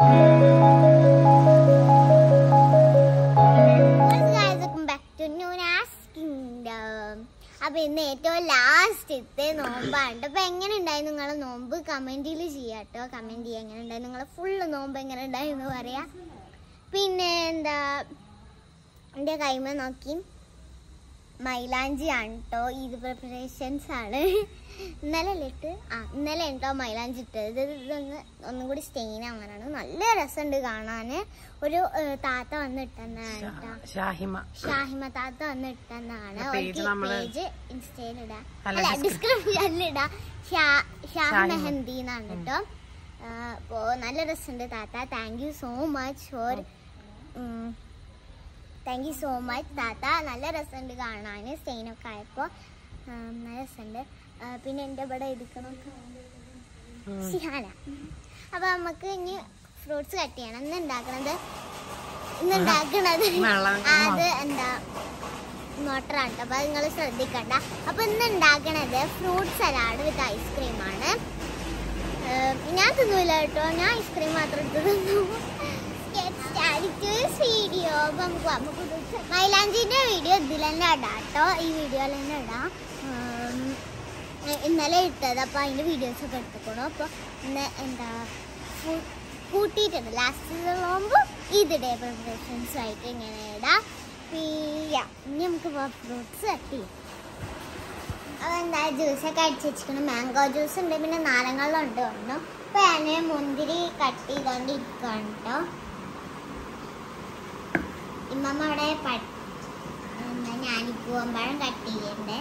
അപ്പൊ ഇന്ന് ഏറ്റവും ലാസ്റ്റത്തെ നോമ്പാണ് അപ്പൊ എങ്ങനെ ഉണ്ടായി നിങ്ങളെ നോമ്പ് കമന്റിൽ ചെയ്യാട്ടോ കമന്റ് ചെയ്യാം എങ്ങനെ ഉണ്ടായി നിങ്ങളെ ഫുള്ള് നോമ്പ് എങ്ങനെ ഉണ്ടായി എന്ന് പറയാ പിന്നെ എന്താ എൻ്റെ കൈമ നോക്കി മൈലാഞ്ചി ആണ് കേട്ടോ ഈദ് പ്രിപ്പറേഷൻസ് ആണ് ഇന്നലെ അല്ലേ ഇട്ട് ആ ഇന്നലെ ഉണ്ടോ മൈലാഞ്ചി ഇട്ടത് ഇത് ഇതൊന്ന് ഒന്നും കൂടി സ്റ്റെയിൻ ആവാനാണ് നല്ല രസമുണ്ട് കാണാൻ ഒരു ഏഹ്, താത്ത വന്ന് ഇട്ടെന്നാണ് കേട്ടോ ഷാഹിമ ഷാഹിമ താത്ത വന്ന് ഇട്ടെന്നാണ് ആ page നമ്മള് പേജ് ഇൻസ്റ്റയിൽ ഇടാം അല്ല, അല്ല descri- ഡിസ്ക്രിപ്ഷനിൽ ഇടാം ഷാ- ഷാഹ് ഷാഹിമ. മെഹന്തി എന്നാണ് കേട്ടോ അപ്പോ നല്ല രസമുണ്ട് താത്ത thank you so much for thank you so much താത്ത നല്ല രസമുണ്ട് കാണാൻ സ്റ്റെയിനൊക്കെ ആയപ്പോൾ നല്ല രസമുണ്ട് ആ, പിന്നെ എൻ്റെ ഇവിടെ എടുക്കണം ഷിഹാന അപ്പൊ നമുക്ക് ഇനി ഫ്രൂട്ട്സ് കട്ട് ചെയ്യണം ഇന്ന് ഉണ്ടാക്കണത് ഇന്ന് ഉണ്ടാക്കണത് വെള്ളം അത് എന്താ മോട്ടറാണ് അപ്പൊ അത് നിങ്ങൾ ശ്രദ്ധിക്കണ്ട അപ്പൊ ഇന്ന് ഉണ്ടാക്കണത് ഫ്രൂട്ട് സലാഡ് വിത്ത് ഐസ്ക്രീമാണ് ഞാൻ തിന്നൂല കേട്ടോ ഞാൻ ഐസ്ക്രീം മാത്രം എടുത്ത് തിന്നു വീഡിയോ നമുക്ക് നമുക്ക് ഇത് മൈലാഞ്ചിന്റെ വീഡിയോ ഇതിൽ തന്നെ ഇടാം കേട്ടോ ഈ വീഡിയോയിൽ തന്നെ ഇടാം ഉം, ഇന്നലെ ഇട്ടത് അപ്പോൾ അതിൻ്റെ വീഡിയോസ് ഒക്കെ എടുത്തുക്കണു അപ്പോൾ ഇന്ന് എന്താ ഫു- കൂട്ടിയിട്ടുണ്ട് ലാസ്റ്റ് നോക്കുമ്പോൾ ഇത് ഡേ പ്രിപ്പറേഷൻസ് ആയിട്ട് ഇങ്ങനെ ഇടാം പിന്നെ ഇനി നമുക്ക് ഫ്രൂട്ട്സ് കട്ട് ചെയ്യാം അതെന്താ ജ്യൂസൊക്കെ അടിച്ച് വെച്ചിരിക്കണം മാംഗോ ജ്യൂസ് ഉണ്ട് പിന്നെ നാരങ്ങളും ഉണ്ട് പറഞ്ഞു അപ്പോൾ ഞാൻ മുന്തിരി കട്ട് ചെയ്തോണ്ട് ഇരിക്കുകയാണ് കേട്ടോ ഇമ്മമ്മ അവിടെ പ- എന്താ ഞാൻ പൂവമ്പഴം കട്ട് ചെയ്യണ്ടേ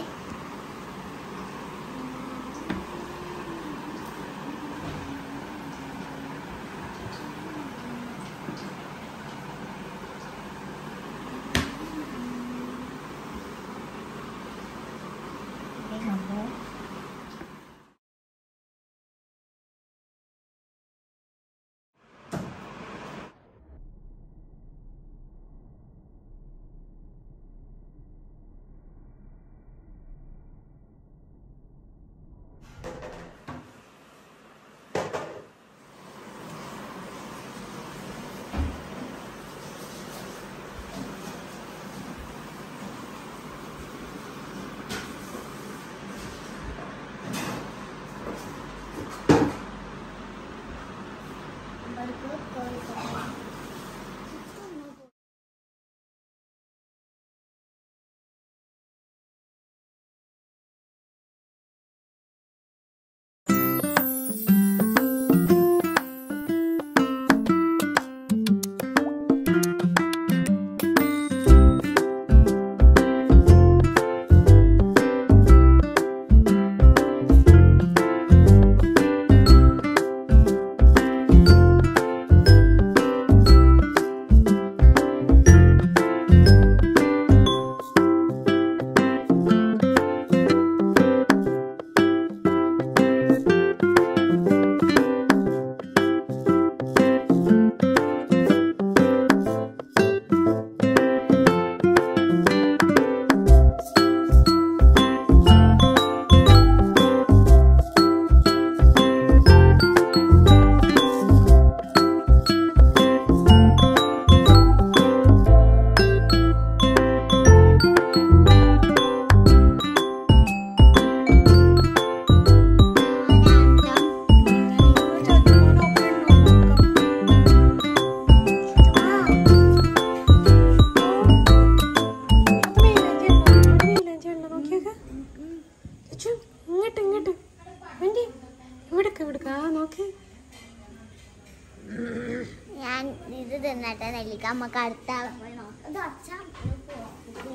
ഇങ്ങോട്ട് ഇങ്ങോട്ട് വേണ്ടി ഇവിടേക്ക് ഇവിടേക്ക് ആ നോക്ക് ഞാൻ ഇത് തിന്നട്ടെ നെല്ലിക്ക നമുക്ക് അടുത്ത ആളെ പോയി നോക്കാം ഇത് അച്ഛാ, ഇത് പോ.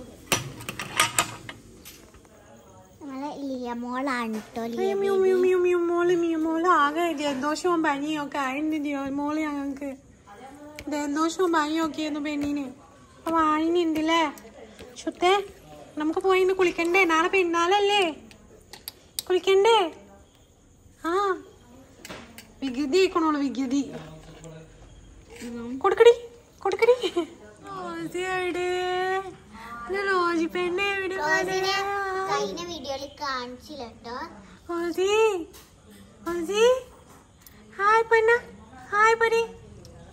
നമ്മളെ ലിയ മോളാണ് കേട്ടോ ലിയ അയ്യോ, മ്യൂ, മ്യൂ, മ്യൂ, മ്യൂ, മോള് മ്യൂ, മോള് ആകെ ജലദോഷവും പനിയും ഒക്കെ ആയിരുന്നില്ലയോ മോള് ഞങ്ങൾക്ക് ജലദോഷവും പനിയും ഒക്കെ ആയിരുന്നു പെണ്ണിന് അപ്പൊ വാണിനുണ്ടല്ലേ ശുദ്ധേ നമുക്ക് പോയി ഇന്ന് കുളിക്കണ്ടേ നാളെ പെരുന്നാളല്ലേ കുളിക്കണ്ടേ ആ വികൃതി ആയിക്കണോളൂ വികൃതി കൊടുക്കടി കൊടുക്കടി റോസി എവിടെ ഇത് റോജി പെണ്ണെ എവിടെ റോസിനെ കഴിഞ്ഞ വീഡിയോയിൽ കാണിച്ചില്ല കേട്ടോ റോസി റോസി ഹായ് പന്ന ഹായ് പരി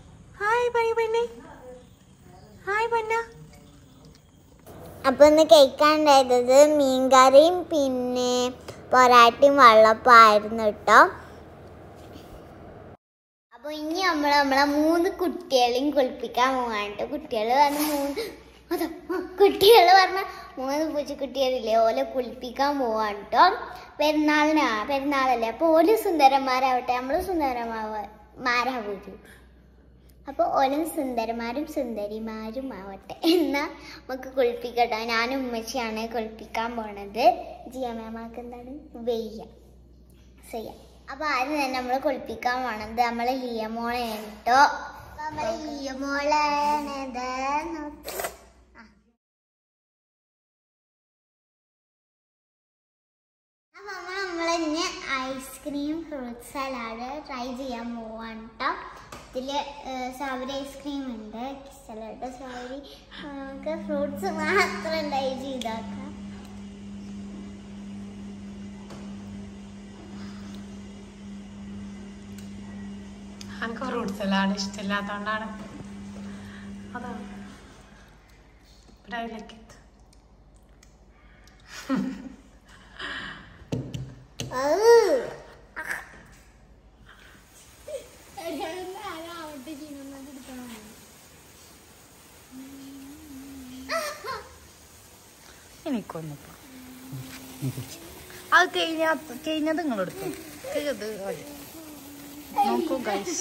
പറയൂ പെണ്ണെ ഹായ് പൊന്ന അപ്പൊ ഇന്ന് കഴിക്കാണ്ടായത് മീൻകറിയും പിന്നെ പൊറാട്ടയും വെള്ളപ്പമായിരുന്നു കേട്ടോ അപ്പൊ ഇനി നമ്മൾ നമ്മളെ മൂന്ന് കുട്ടികളെയും കുളിപ്പിക്കാൻ പോകാണ്ട് കുട്ടികൾ പറഞ്ഞ മൂന്ന് അതാ കുട്ടികൾ പറഞ്ഞ മൂന്ന് പൂച്ചക്കുട്ടികളില്ലേ ഓലെ കുളിപ്പിക്കാൻ പോവാണ് കേട്ടോ പെരുന്നാളിനാ പെരുന്നാളല്ലേ അപ്പൊ ഓല് സുന്ദരന്മാരാവട്ടെ നമ്മള് സുന്ദരമാരാവൂര് അപ്പോൾ ഓലും സുന്ദരന്മാരും സുന്ദരിമാരും ആവട്ടെ എന്നാ നമുക്ക് കുളിപ്പിക്കട്ടോ ഞാനും ഉമ്മച്ചിയാണ് കുളിപ്പിക്കാൻ പോണത് ജിയമ്മമാർക്ക് എന്താണ് വെയ്യ ചെയ്യ അപ്പൊ ആദ്യം തന്നെ നമ്മൾ കുളിപ്പിക്കാൻ പോണത് നമ്മളെ ലിയമോളെയാണ് കേട്ടോ നമ്മളെ ലിയമോളാണ് ഇത് നോക്ക്. ആ. അപ്പൊ നമ്മൾ നമ്മളിന്ന് ഐസ്ക്രീം ഫ്രൂട്ട് സലാഡ് ട്രൈ ചെയ്യാൻ പോവാണ് കേട്ടോ ഇതില് സ്ട്രോബെറി ഐസ്ക്രീം ഉണ്ട് സലാഡ് സ്ട്രോബെറി നമുക്ക് ഫ്രൂട്ട്സ് മാത്രം ട്രൈ ചെയ്താക്കാം എനിക്ക് ഫ്രൂട്ട് സലാഡ് ഇഷ്ടമില്ലാത്തോണ്ടാണ് അതാ But I like it. എനിക്കൊന്നും അത് കഴിഞ്ഞ കഴിഞ്ഞത് നിങ്ങൾ എടുത്തു ഇത് മതി. നോക്കൂ ഗൈസ്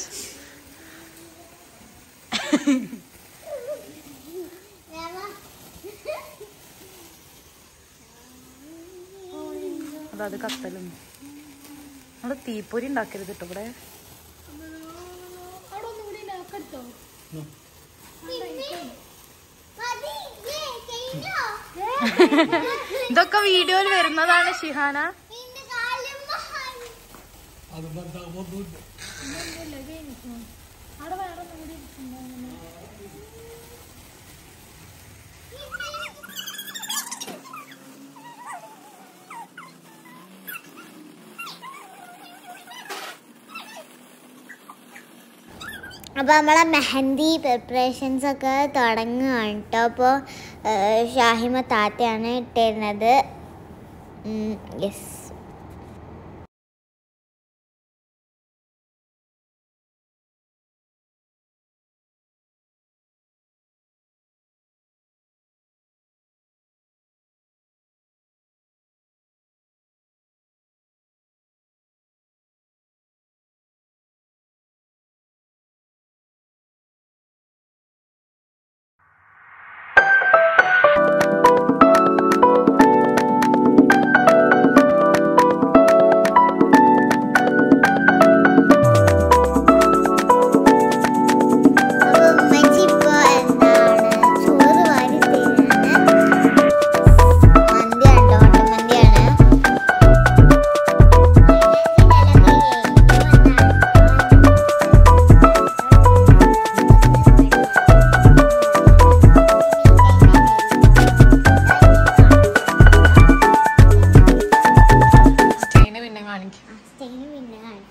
അതാത് കത്തലും നമ്മള് തീപ്പൊരി ഉണ്ടാക്കരുത് കേട്ടോ ഇവിടെ ഇതൊക്കെ വീഡിയോയിൽ വരുന്നതാണ് ഷിഹാന അപ്പോൾ നമ്മളെ മെഹന്തി പ്രിപ്പറേഷൻസ് ഒക്കെ തുടങ്ങുകയാണ് കേട്ടോ അപ്പോൾ ഷാഹിമ താത്തയാണ് ഇട്ടിരുന്നത് യെസ് അപ്പോൾ ഉമ്മച്ചി ഇപ്പോൾ എന്താണ് ചോറ് വാരി തരുന്നത് മന്തിയാണ് കേട്ടോ മന്തിയാണ് സ്റ്റേന് പിന്നെ കാണിക്കും സ്റ്റേന് പിന്നെ കാണിക്കും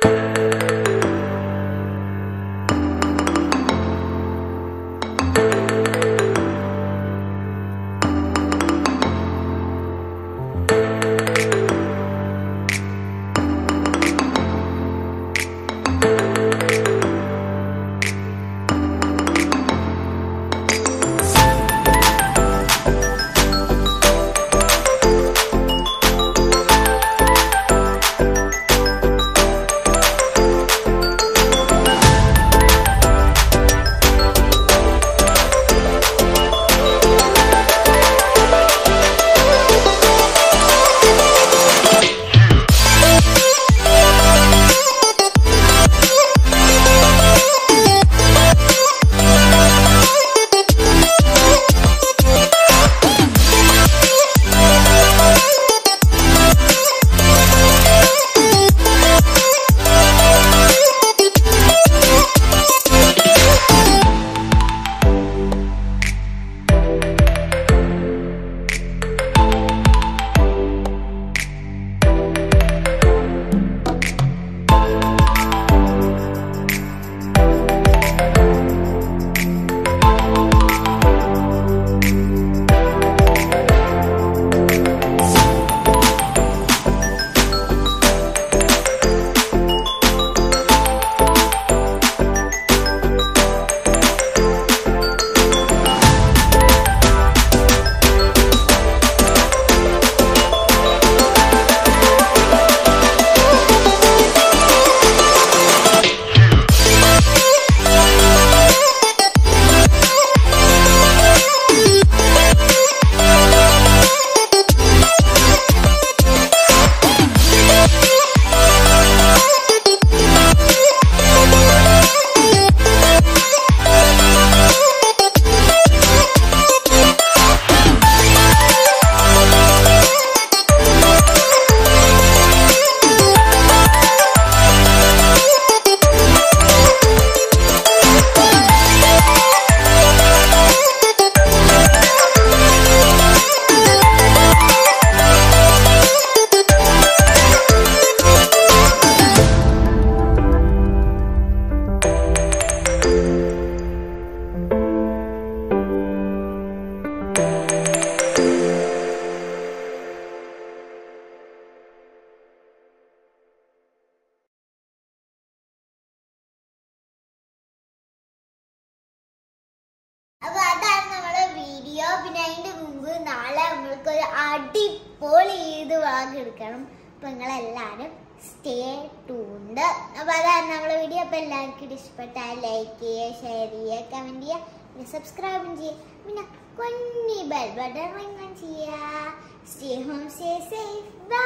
അപ്പൊ അതാണ് നമ്മളെ വീഡിയോ പിന്നെ അതിന്റെ മുമ്പ് നാളെ നമ്മൾക്ക് ഒരു അടിപൊളി ഈദ് വ്ളോഗ് എടുക്കണം അപ്പൊ നിങ്ങളെല്ലാരും സ്റ്റേ ടൂണ്ട് അപ്പൊ അതാണ് നമ്മളെ വീഡിയോ അപ്പൊ എല്ലാവർക്കും ഇത് ഇഷ്ടപ്പെട്ടാൽ ലൈക്ക് ചെയ്യുക ഷെയർ ചെയ്യുക കമന്റ് ചെയ്യുക പിന്നെ സബ്സ്ക്രൈബും ചെയ്യുക പിന്നെ കുഞ്ഞി ബെൽ ബട്ടൺ റിംഗ് ചെയ്യുക stay home stay safe by